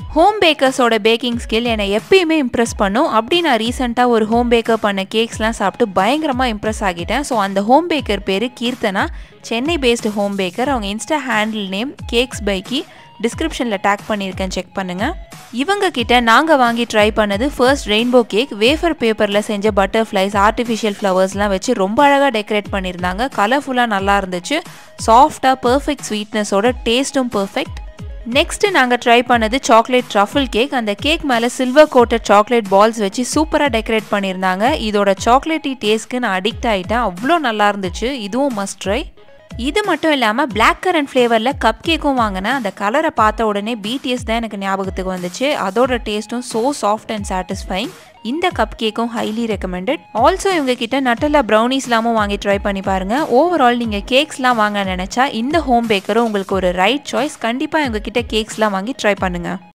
home பேக்கர்ஸோட packing skill என்னை எப்பயுமே Impress பண்ணும் அப்படி நான் ரீசெண்டாக ஒரு ஹோம் பேக்கர் பண்ண கேக்ஸ்லாம் சாப்பிட்டு பயங்கரமாக இம்ப்ரெஸ் ஆகிட்டேன் ஸோ அந்த ஹோம் பேக்கர் பேர் Keerthana Chennai based home baker அவங்க இன்ஸ்டா ஹேண்டில் நேம் கேக்ஸ் பைக்கி டிஸ்கிரிப்ஷனில் டேக் பண்ணியிருக்கேன் செக் பண்ணுங்கள் இவங்க கிட்ட நாங்கள் வாங்கி ட்ரை பண்ணது ஃபர்ஸ்ட் ரெயின்போ கேக் வேஃபர் பேப்பரில் செஞ்ச பட்டர்ஃப்ளைஸ் ஆர்டிஃபிஷியல் ஃப்ளவர்ஸ்லாம் வச்சு ரொம்ப அழகாக டெக்கரேட் பண்ணியிருந்தாங்க கலர்ஃபுல்லாக நல்லா இருந்துச்சு சாஃப்டாக பர்ஃபெக்ட் ஸ்வீட்னஸோட டேஸ்ட்டும் பர்ஃபெக்ட் நெக்ஸ்ட் நாங்கள் ட்ரை பண்ணது சாக்லேட் ட்ரஃபிள் கேக் அந்த கேக் மேலே சில்வர் கோட்டட் சாக்லேட் பால்ஸ் வச்சு சூப்பராக டெக்கரேட் பண்ணியிருந்தாங்க இதோட சாக்லேட்டி டேஸ்ட்க்கு நான் அடிக்ட் ஆகிட்டேன் அவ்வளோ நல்லா இருந்துச்சு இதுவும் மஸ்ட் ட்ரை இது மட்டும் இல்லாமல் பிளாக் கரண்ட் ஃப்ளேவரில் கப் கேக்கும் வாங்கினேன் அந்த கலரை பார்த்த உடனே பிடிஎஸ் தான் எனக்கு ஞாபகத்துக்கு வந்துச்சு அதோட டேஸ்ட்டும் ஸோ சாஃப்ட் அண்ட் சாட்டிஸ்ஃபைங் இந்த கப் கேக்கும் ஹைலி ரெக்கமெண்டட் ஆல்சோ இவங்க கிட்ட நட்டலா ப்ரௌனிஸ்லாமும் வாங்கி ட்ரை பண்ணி பாருங்க ஓவரால் நீங்கள் கேக்ஸ்லாம் வாங்க நினச்சா இந்த ஹோம் பேக்கரும் உங்களுக்கு ஒரு ரைட் சாய்ஸ் கண்டிப்பாக இவங்க கிட்ட கேக்ஸ்லாம் வாங்கி ட்ரை பண்ணுங்கள்